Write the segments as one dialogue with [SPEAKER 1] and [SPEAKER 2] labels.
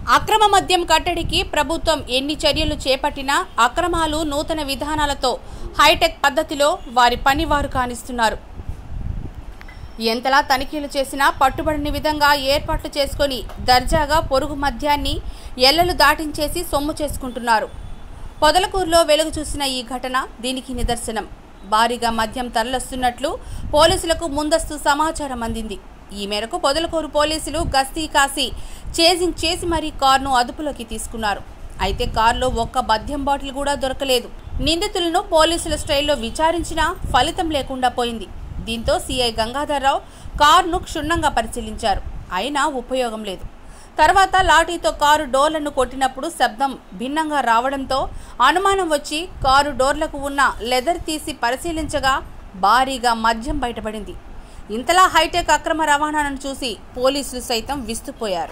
[SPEAKER 1] అక్రమ మద్యం కట్టడికి ప్రభుత్వం ఎన్ని చర్యలు చేపట్టినా అక్రమాలు నూతన విధానాలతో హైటెక్ పద్ధతిలో వారి పని వారు కానిస్తున్నారు ఎంతలా తనిఖీలు చేసినా పట్టుబడిన విధంగా ఏర్పాట్లు చేసుకొని దర్జాగా పొరుగు మద్యాన్ని ఎల్లలు దాటించేసి సొమ్ము చేసుకుంటున్నారు పొదలకూరులో వెలుగు చూసిన ఈ ఘటన దీనికి నిదర్శనం భారీగా మద్యం తరలిస్తున్నట్లు పోలీసులకు ముందస్తు సమాచారం అందింది ఈ మేరకు పొదలకూరు పోలీసులు గస్తీ కాసి చేజింగ్ చేసి మరీ కారును అదుపులోకి తీసుకున్నారు అయితే కారులో ఒక్క మద్యం బాటిల్ కూడా దొరకలేదు నిందితులను పోలీసుల స్టైల్లో విచారించినా ఫలితం లేకుండా పోయింది దీంతో సీఐ గంగాధర్రావు కారును క్షుణ్ణంగా పరిశీలించారు అయినా ఉపయోగం లేదు తర్వాత లాఠీతో కారు డోర్లను కొట్టినప్పుడు శబ్దం భిన్నంగా రావడంతో అనుమానం వచ్చి కారు డోర్లకు ఉన్న లెదర్ తీసి పరిశీలించగా భారీగా మద్యం బయటపడింది ఇంతలా హైటెక్ అక్రమ రవాణాను చూసి పోలీసులు సైతం విస్తుపోయారు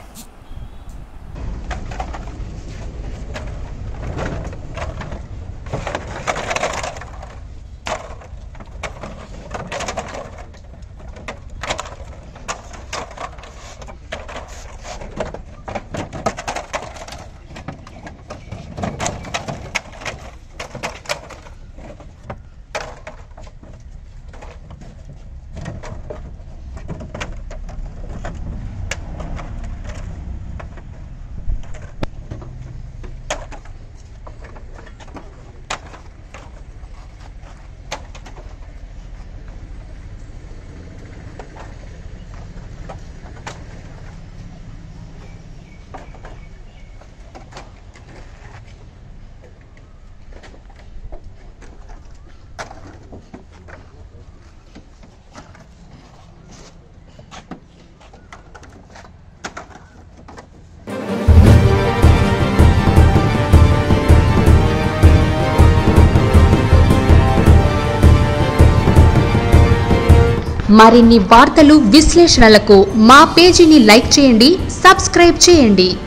[SPEAKER 2] మరిన్ని వార్తలు విశ్లేషణలకు మా పేజీని లైక్ చేయండి సబ్స్క్రైబ్ చేయండి